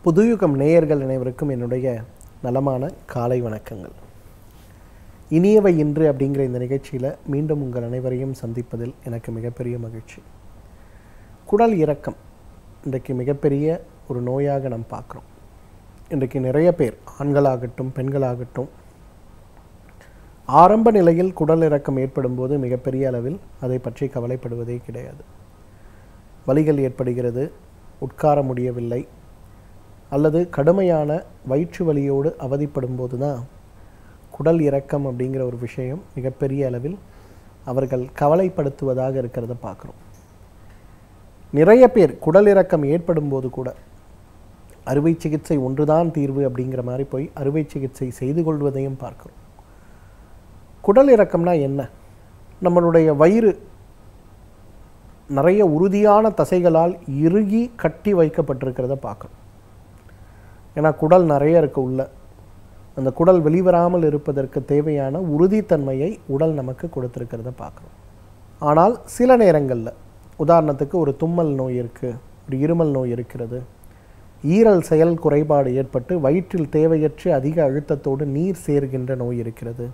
புதுயுகம் நேயர்கள் அனைவருக்கும் என்னுடைய நலமான காலை வணக்கங்கள் இனியவை இன்று அப்படிங்கிற இந்த நிகழ்ச்சியில் மீண்டும் உங்கள் அனைவரையும் சந்திப்பதில் எனக்கு மிகப்பெரிய மகிழ்ச்சி குடல் இறக்கம் இன்றைக்கு மிகப்பெரிய ஒரு நோயாக நாம் பார்க்குறோம் இன்றைக்கு நிறைய பேர் ஆண்களாகட்டும் பெண்களாகட்டும் ஆரம்ப நிலையில் குடல் இறக்கம் ஏற்படும் போது மிகப்பெரிய அளவில் அதை பற்றி கவலைப்படுவதே கிடையாது வலிகள் ஏற்படுகிறது உட்கார முடியவில்லை அல்லது கடுமையான வயிற்று வலியோடு அவதிப்படும் போது தான் குடல் இறக்கம் அப்படிங்கிற ஒரு விஷயம் மிகப்பெரிய அளவில் அவர்கள் கவலைப்படுத்துவதாக இருக்கிறத பார்க்குறோம் நிறைய பேர் குடல் இறக்கம் ஏற்படும் போது கூட அறுவை சிகிச்சை ஒன்றுதான் தீர்வு அப்படிங்கிற மாதிரி போய் அறுவை சிகிச்சை செய்து கொள்வதையும் பார்க்கிறோம் குடல் இறக்கம்னா என்ன நம்மளுடைய வயிறு நிறைய உறுதியான தசைகளால் இறுகி கட்டி வைக்கப்பட்டிருக்கிறத பார்க்கணும் ஏன்னா குடல் நிறைய இருக்கு உள்ள அந்த குடல் வெளிவராமல் இருப்பதற்கு தேவையான உறுதித்தன்மையை உடல் நமக்கு கொடுத்துருக்கிறத பார்க்குறோம் ஆனால் சில நேரங்களில் உதாரணத்துக்கு ஒரு தும்மல் நோய் இருக்குது ஒரு இருமல் நோய் இருக்கிறது ஈரல் செயல் குறைபாடு ஏற்பட்டு வயிற்றில் தேவையற்ற அதிக அழுத்தத்தோடு நீர் சேர்கின்ற நோய் இருக்கிறது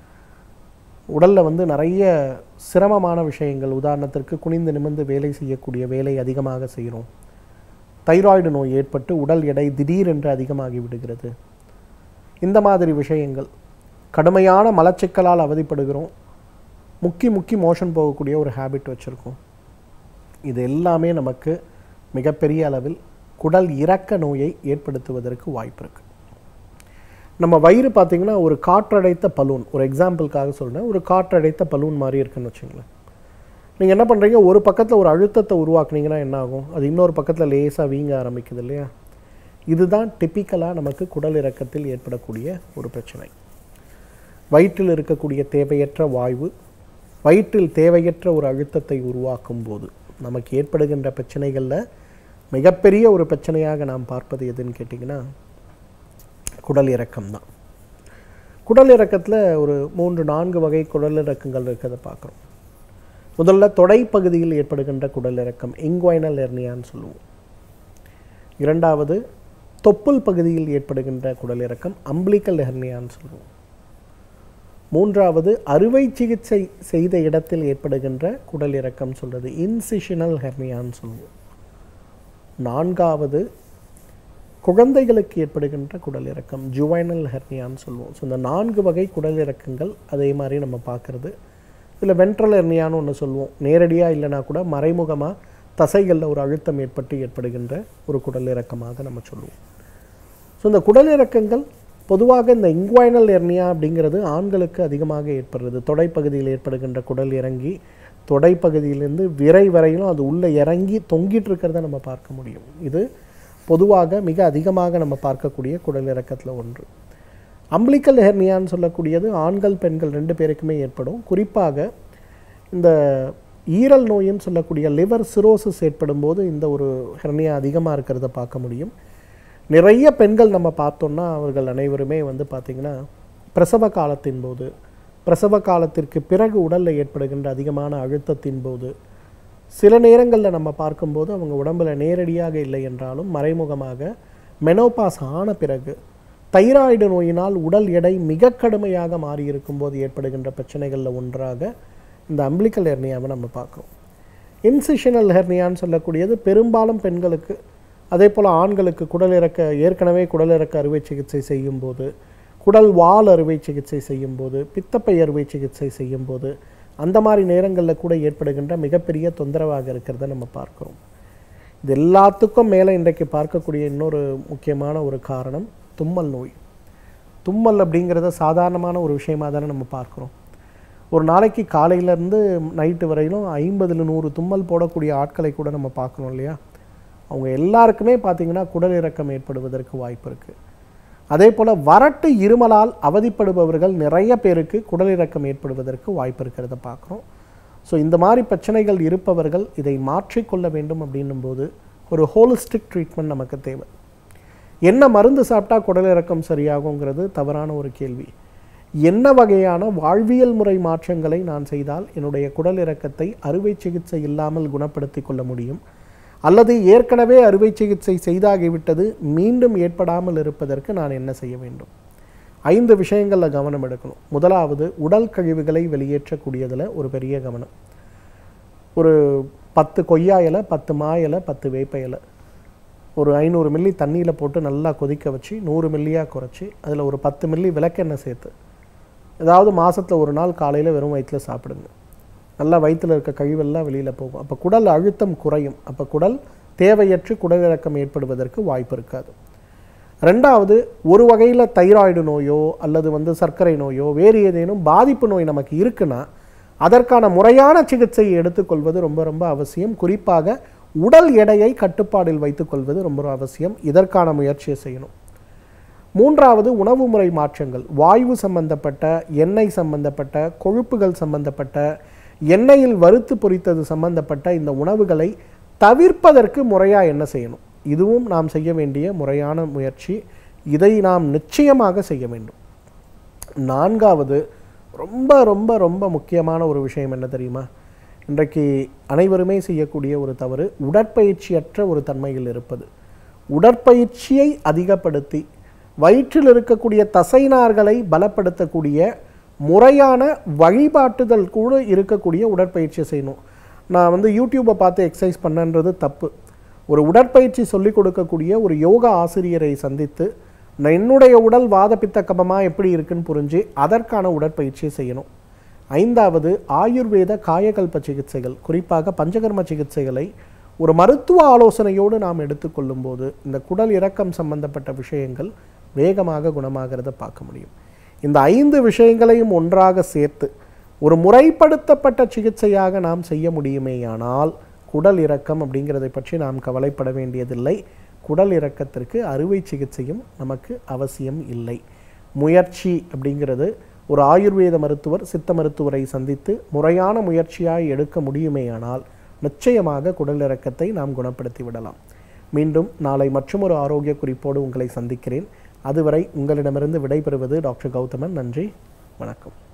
உடலில் வந்து நிறைய சிரமமான விஷயங்கள் உதாரணத்திற்கு குனிந்து நிமிர்ந்து வேலை செய்யக்கூடிய வேலை அதிகமாக செய்கிறோம் தைராய்டு நோய் ஏற்பட்டு உடல் எடை திடீரென்று அதிகமாகி விடுகிறது இந்த மாதிரி விஷயங்கள் கடுமையான மலச்சிக்கலால் அவதிப்படுகிறோம் முக்கி முக்கி மோஷன் போகக்கூடிய ஒரு ஹேபிட் வச்சுருக்கோம் இது எல்லாமே நமக்கு மிகப்பெரிய அளவில் குடல் இறக்க நோயை ஏற்படுத்துவதற்கு வாய்ப்பு இருக்குது நம்ம வயிறு பார்த்திங்கன்னா ஒரு காற்றடைத்த பலூன் ஒரு எக்ஸாம்பிளுக்காக சொல்கிறேன் ஒரு காற்றடைத்த பலூன் மாதிரி இருக்குன்னு வச்சுங்களேன் நீங்கள் என்ன பண்ணுறீங்க ஒரு பக்கத்தில் ஒரு அழுத்தத்தை உருவாக்குனீங்கன்னா என்ன ஆகும் அது இன்னொரு பக்கத்தில் லேசாக வீங்க ஆரம்பிக்குது இல்லையா இதுதான் டிப்பிக்கலாக நமக்கு குடல் இறக்கத்தில் ஏற்படக்கூடிய ஒரு பிரச்சனை வயிற்றில் இருக்கக்கூடிய தேவையற்ற வாய்வு வயிற்றில் தேவையற்ற ஒரு அழுத்தத்தை உருவாக்கும் போது நமக்கு ஏற்படுகின்ற பிரச்சனைகளில் மிகப்பெரிய ஒரு பிரச்சனையாக நாம் பார்ப்பது எதுன்னு கேட்டிங்கன்னா குடல் இறக்கம் தான் குடல் இறக்கத்தில் ஒரு மூன்று நான்கு வகை குடல் இறக்கங்கள் இருக்கிறத பார்க்குறோம் முதல்ல தொடை பகுதியில் ஏற்படுகின்ற குடல் இறக்கம் எங்குவைனல் எர்னியான்னு சொல்லுவோம் இரண்டாவது தொப்புள் பகுதியில் ஏற்படுகின்ற குடல் இறக்கம் அம்பிளிக்கல் ஹெர்னியான்னு சொல்லுவோம் மூன்றாவது அறுவை சிகிச்சை செய்த இடத்தில் ஏற்படுகின்ற குடல் இறக்கம் சொல்கிறது இன்சிஷனல் ஹெர்னியான்னு சொல்லுவோம் நான்காவது குழந்தைகளுக்கு ஏற்படுகின்ற குடல் இறக்கம் ஜுவைனல் ஹெர்னியான்னு சொல்லுவோம் ஸோ இந்த நான்கு வகை குடல் இறக்கங்கள் அதே மாதிரி நம்ம பார்க்குறது இதில் வென்ட்ரல் ஹெர்னியான்னு ஒன்று சொல்லுவோம் நேரடியாக இல்லைனா கூட மறைமுகமாக தசைகளில் ஒரு அழுத்தம் ஏற்பட்டு ஏற்படுகின்ற ஒரு குடல் இறக்கமாக நம்ம சொல்லுவோம் ஸோ இந்த குடல் இறக்கங்கள் பொதுவாக இந்த இங்குவைனல் எர்னியா அப்படிங்கிறது ஆண்களுக்கு அதிகமாக ஏற்படுறது தொடைப்பகுதியில் ஏற்படுகின்ற குடல் இறங்கி தொடைப்பகுதியிலேருந்து விரை வரையிலும் அது உள்ளே இறங்கி தொங்கிட்டு இருக்கிறத நம்ம பார்க்க முடியும் இது பொதுவாக மிக அதிகமாக நம்ம பார்க்கக்கூடிய குடல் இறக்கத்தில் ஒன்று அம்பிளிக்கல் ஹெர்னியான்னு சொல்லக்கூடியது ஆண்கள் பெண்கள் ரெண்டு பேருக்குமே ஏற்படும் குறிப்பாக இந்த ஈரல் நோயின்னு சொல்லக்கூடிய லிவர் சிரோசிஸ் ஏற்படும் போது இந்த ஒரு ஹெர்னியா அதிகமாக இருக்கிறத பார்க்க முடியும் நிறைய பெண்கள் நம்ம பார்த்தோம்னா அவர்கள் அனைவருமே வந்து பார்த்திங்கன்னா பிரசவ காலத்தின் போது பிரசவ காலத்திற்கு பிறகு உடலில் ஏற்படுகின்ற அதிகமான அழுத்தத்தின் போது சில நேரங்களில் நம்ம பார்க்கும்போது அவங்க உடம்பில் நேரடியாக இல்லை என்றாலும் மறைமுகமாக மெனோபாஸ் ஆன பிறகு தைராய்டு நோயினால் உடல் எடை மிக கடுமையாக மாறி இருக்கும்போது ஏற்படுகின்ற பிரச்சனைகளில் ஒன்றாக இந்த அம்பிளிக்கல் ஹெர்னியாவை நம்ம பார்க்குறோம் இன்சிஷனல் ஹெர்னியான்னு சொல்லக்கூடியது பெரும்பாலும் பெண்களுக்கு அதே போல் ஆண்களுக்கு குடல் இறக்க ஏற்கனவே குடல் இறக்க அறுவை சிகிச்சை செய்யும்போது குடல் வால் அறுவை சிகிச்சை செய்யும்போது பித்தப்பை அறுவை சிகிச்சை செய்யும்போது அந்த மாதிரி நேரங்களில் கூட ஏற்படுகின்ற மிகப்பெரிய தொந்தரவாக இருக்கிறத நம்ம பார்க்குறோம் இது எல்லாத்துக்கும் மேலே இன்றைக்கு பார்க்கக்கூடிய இன்னொரு முக்கியமான ஒரு காரணம் தும்மல் நோய் தும்மல் அப்படிங்கிறத சாதாரணமான ஒரு விஷயமாக தானே நம்ம பார்க்குறோம் ஒரு நாளைக்கு காலையிலேருந்து நைட்டு வரையிலும் ஐம்பதில் நூறு தும்மல் போடக்கூடிய ஆட்களை கூட நம்ம பார்க்குறோம் இல்லையா அவங்க எல்லாருக்குமே பார்த்திங்கன்னா குடல் இறக்கம் ஏற்படுவதற்கு வாய்ப்பு இருக்குது அதே போல் வறட்டு இருமலால் அவதிப்படுபவர்கள் நிறைய பேருக்கு குடல் இறக்கம் ஏற்படுவதற்கு வாய்ப்பு இருக்கிறத பார்க்குறோம் ஸோ இந்த மாதிரி பிரச்சனைகள் இருப்பவர்கள் இதை மாற்றிக்கொள்ள வேண்டும் அப்படின்னும் போது ஒரு ஹோலிஸ்டிக் ட்ரீட்மெண்ட் நமக்கு தேவை என்ன மருந்து சாப்பிட்டா குடல் இறக்கம் சரியாகுங்கிறது தவறான ஒரு கேள்வி என்ன வகையான வாழ்வியல் முறை மாற்றங்களை நான் செய்தால் என்னுடைய குடல் இறக்கத்தை அறுவை சிகிச்சை இல்லாமல் குணப்படுத்தி கொள்ள முடியும் அல்லது ஏற்கனவே அறுவை சிகிச்சை செய்தாகிவிட்டது மீண்டும் ஏற்படாமல் இருப்பதற்கு நான் என்ன செய்ய வேண்டும் ஐந்து விஷயங்களில் கவனம் எடுக்கணும் முதலாவது உடல் கழிவுகளை வெளியேற்றக்கூடியதில் ஒரு பெரிய கவனம் ஒரு பத்து கொய்யா இலை பத்து மா இலை பத்து வேப்ப இலை ஒரு ஐநூறு மில்லி தண்ணியில் போட்டு நல்லா கொதிக்க வச்சு நூறு மில்லியாக குறைச்சி அதில் ஒரு பத்து மில்லி விளக்கெண்ணெய் சேர்த்து ஏதாவது மாசத்துல ஒரு நாள் காலையில் வெறும் வயிற்றில் சாப்பிடுங்க நல்லா வயிற்றில் இருக்க கழிவெல்லாம் வெளியில் போகும் அப்போ குடல் அழுத்தம் குறையும் அப்போ குடல் தேவையற்று குடலிறக்கம் ஏற்படுவதற்கு வாய்ப்பு இருக்காது ரெண்டாவது ஒரு வகையில் தைராய்டு நோயோ அல்லது வந்து சர்க்கரை நோயோ வேறு ஏதேனும் பாதிப்பு நோய் நமக்கு இருக்குன்னா அதற்கான முறையான சிகிச்சையை எடுத்துக்கொள்வது ரொம்ப ரொம்ப அவசியம் குறிப்பாக உடல் எடையை கட்டுப்பாடில் வைத்துக்கொள்வது ரொம்ப அவசியம் இதற்கான முயற்சியை செய்யணும் மூன்றாவது உணவு முறை மாற்றங்கள் வாயு சம்பந்தப்பட்ட எண்ணெய் சம்பந்தப்பட்ட கொழுப்புகள் சம்பந்தப்பட்ட எண்ணெயில் வறுத்து பொரித்தது சம்பந்தப்பட்ட இந்த உணவுகளை தவிர்ப்பதற்கு முறையாக என்ன செய்யணும் இதுவும் நாம் செய்ய வேண்டிய முறையான முயற்சி இதை நாம் நிச்சயமாக செய்ய வேண்டும் நான்காவது ரொம்ப ரொம்ப ரொம்ப முக்கியமான ஒரு விஷயம் என்ன தெரியுமா இன்றைக்கு அனைவருமே செய்யக்கூடிய ஒரு தவறு உடற்பயிற்சியற்ற ஒரு தன்மையில் இருப்பது உடற்பயிற்சியை அதிகப்படுத்தி வயிற்றில் இருக்கக்கூடிய தசைநார்களை பலப்படுத்தக்கூடிய முறையான வழிபாட்டுதல் கூட இருக்கக்கூடிய உடற்பயிற்சியை செய்யணும் நான் வந்து யூடியூப்பை பார்த்து எக்ஸசைஸ் பண்ணன்றது தப்பு ஒரு உடற்பயிற்சி சொல்லிக் கொடுக்கக்கூடிய ஒரு யோகா ஆசிரியரை சந்தித்து நான் என்னுடைய உடல் வாதப்பித்த கபமாக எப்படி இருக்குன்னு புரிஞ்சு அதற்கான உடற்பயிற்சியை செய்யணும் ஐந்தாவது ஆயுர்வேத காயகல்ப சிகிச்சைகள் குறிப்பாக பஞ்சகர்ம சிகிச்சைகளை ஒரு மருத்துவ ஆலோசனையோடு நாம் எடுத்துக்கொள்ளும்போது இந்த குடல் இறக்கம் சம்பந்தப்பட்ட விஷயங்கள் வேகமாக குணமாகிறத பார்க்க முடியும் இந்த ஐந்து விஷயங்களையும் ஒன்றாக சேர்த்து ஒரு முறைப்படுத்தப்பட்ட சிகிச்சையாக நாம் செய்ய முடியுமேயானால் குடல் இறக்கம் அப்படிங்கிறதை பற்றி நாம் கவலைப்பட வேண்டியதில்லை குடல் இறக்கத்திற்கு அறுவை சிகிச்சையும் நமக்கு அவசியம் இல்லை முயற்சி அப்படிங்கிறது ஒரு ஆயுர்வேத மருத்துவர் சித்த மருத்துவரை சந்தித்து முறையான முயற்சியாய் எடுக்க முடியுமேயானால் நிச்சயமாக குடல் இறக்கத்தை நாம் குணப்படுத்தி விடலாம் மீண்டும் நாளை மற்றொரு ஆரோக்கிய குறிப்போடு உங்களை சந்திக்கிறேன் அதுவரை உங்களிடமிருந்து விடைபெறுவது டாக்டர் கௌதமன் நன்றி வணக்கம்